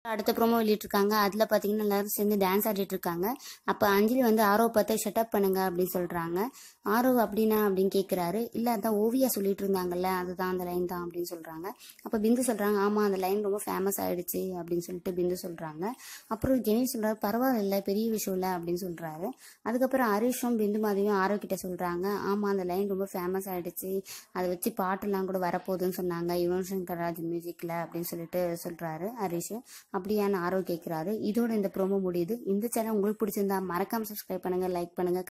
அடுத்த ப்ரோமோ வெளியிட்டிருக்காங்க அதில் பார்த்தீங்கன்னா எல்லாரும் சேர்ந்து டான்ஸ் ஆடிட்டு இருக்காங்க அப்போ அஞ்சலி வந்து ஆரோ பார்த்து ஷட்டப் பண்ணுங்க அப்படின்னு சொல்கிறாங்க ஆரோ அப்படின்னா அப்படின்னு கேட்குறாரு இல்லை அதான் ஓவியா சொல்லிட்டு இருந்தாங்கல்ல அதுதான் அந்த லைன் தான் அப்படின்னு சொல்கிறாங்க அப்போ பிந்து சொல்கிறாங்க ஆமாம் அந்த லைன் ரொம்ப ஃபேமஸ் ஆயிடுச்சு அப்படின்னு சொல்லிட்டு பிந்து சொல்கிறாங்க அப்புறம் ஜெனி சொல்கிறாரு பரவாயில்ல பெரிய விஷயம் இல்லை அப்படின்னு சொல்கிறாரு அதுக்கப்புறம் ஹரிஷும் பிந்து மாதிரியும் ஆரோ கிட்ட சொல்கிறாங்க ஆமாம் அந்த லைன் ரொம்ப ஃபேமஸ் ஆயிடுச்சு அதை வச்சு பாட்டெல்லாம் கூட வரப்போகுதுன்னு சொன்னாங்க யுவன் சங்கர் ராஜ் மியூசிக்கில் அப்படின்னு சொல்லிட்டு சொல்கிறாரு ஹரிஷ் அப்படியான ஆரோ கேட்குறாரு இதோட இந்த ப்ரோமோ முடியுது இந்த சேனல் உங்களுக்கு பிடிச்சிருந்தா மறக்காம சப்ஸ்கிரைப் பண்ணுங்கள் லைக் பண்ணுங்கள்